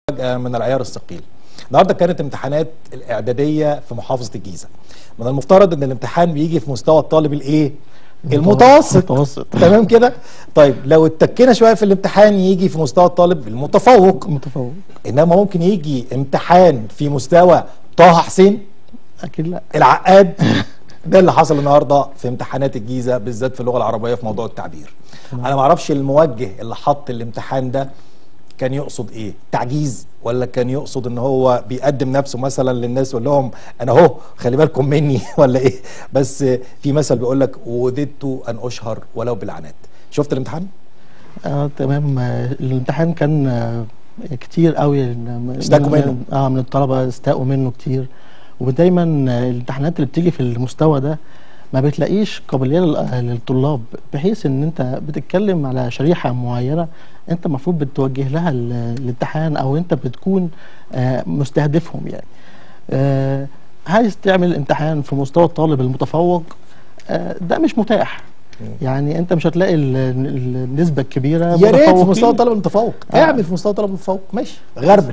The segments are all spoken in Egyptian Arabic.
مفاجأة من العيار الثقيل النهارده كانت امتحانات الاعداديه في محافظه الجيزه من المفترض ان الامتحان بيجي في مستوى الطالب الايه المتوسط المتوسط. تمام كده طيب لو اتكينا شويه في الامتحان يجي في مستوى الطالب المتفوق متفوق انما ممكن يجي امتحان في مستوى طه حسين اكيد لا العقاد ده اللي حصل النهارده في امتحانات الجيزه بالذات في اللغه العربيه في موضوع التعبير انا ما اعرفش الموجه اللي حط الامتحان ده كان يقصد ايه تعجيز ولا كان يقصد ان هو بيقدم نفسه مثلا للناس ويقول لهم انا اهو خلي بالكم مني ولا ايه بس في مثل بيقول لك وددت ان اشهر ولو بالعنات شفت الامتحان آه تمام آه الامتحان كان آه كتير قوي من- اشتكوا من- منه. اه من الطلبه استاءوا منه كتير ودايما آه، الامتحانات اللي بتيجي في المستوى ده ما بتلاقيش قابليه لل- للطلاب بحيث ان انت بتتكلم على شريحه معينه انت المفروض بتوجه لها ال- الامتحان او انت بتكون آه، مستهدفهم يعني آه، عايز تعمل امتحان في مستوى الطالب المتفوق آه، ده مش متاح يعني انت مش هتلاقي ال- ال- النسبه الكبيره يا ريت في متفوقين. مستوى الطالب المتفوق آه. اعمل في مستوى الطالب المتفوق ماشي غربل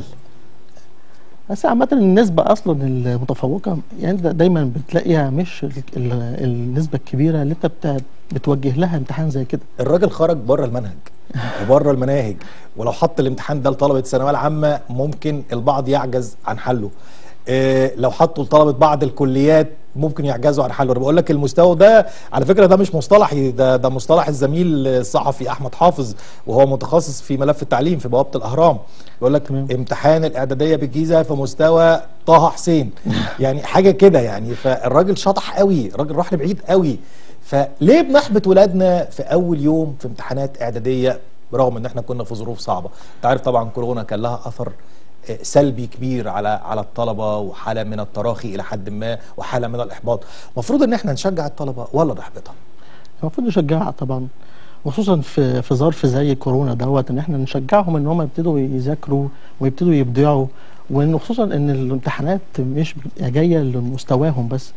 بس عامة النسبة أصلا المتفوقة يعني انت دايما بتلاقيها مش ال- ال- النسبة الكبيرة اللي أنت بت- بتوجه لها امتحان زي كده الراجل خرج بره المنهج وبره المناهج ولو حط الامتحان ده لطلبه الثانويه العامه ممكن البعض يعجز عن حله إيه لو حطوا لطلبه بعض الكليات ممكن يعجزوا عن حله انا بقول لك المستوى ده على فكره ده مش مصطلحي ده ده مصطلح الزميل الصحفي احمد حافظ وهو متخصص في ملف التعليم في بوابه الاهرام بيقول لك تمام. امتحان الاعداديه بالجيزه في مستوى طه حسين يعني حاجه كده يعني فالراجل شطح قوي الراجل راح لبعيد قوي فليه بنحبط ولادنا في اول يوم في امتحانات اعداديه برغم ان احنا كنا في ظروف صعبه انت عارف طبعا كورونا كان لها اثر آه، سلبي كبير على على الطلبه وحاله من التراخي الى حد ما وحاله من الاحباط المفروض ان احنا نشجع الطلبه ولا نحبطها المفروض نشجعها طبعا وخصوصا في في ظرف زي كورونا دوت ان احنا نشجعهم ان هم يبتدوا يذاكروا ويبتدوا يبدعوا وان خصوصا ان الامتحانات مش بتبقى جايه لمستواهم بس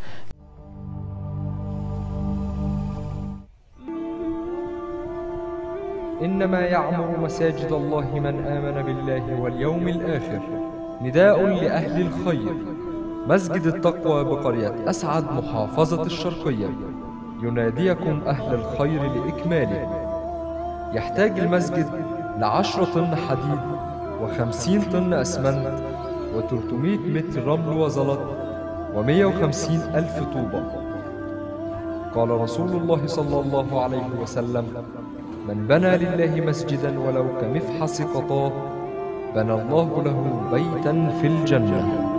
إنما يعمر مساجد الله من آمن بالله واليوم الآخر نداء لأهل الخير مسجد التقوى بقرية أسعد محافظة الشرقية يناديكم أهل الخير لإكماله يحتاج المسجد لعشرة طن حديد وخمسين طن أسمنت وتلتمائة متر رمل وزلط ومية وخمسين ألف طوبة قال رسول الله صلى الله عليه وسلم من بنى لله مسجدا ولو كمفحص قطاه بنى الله له بيتا في الجنه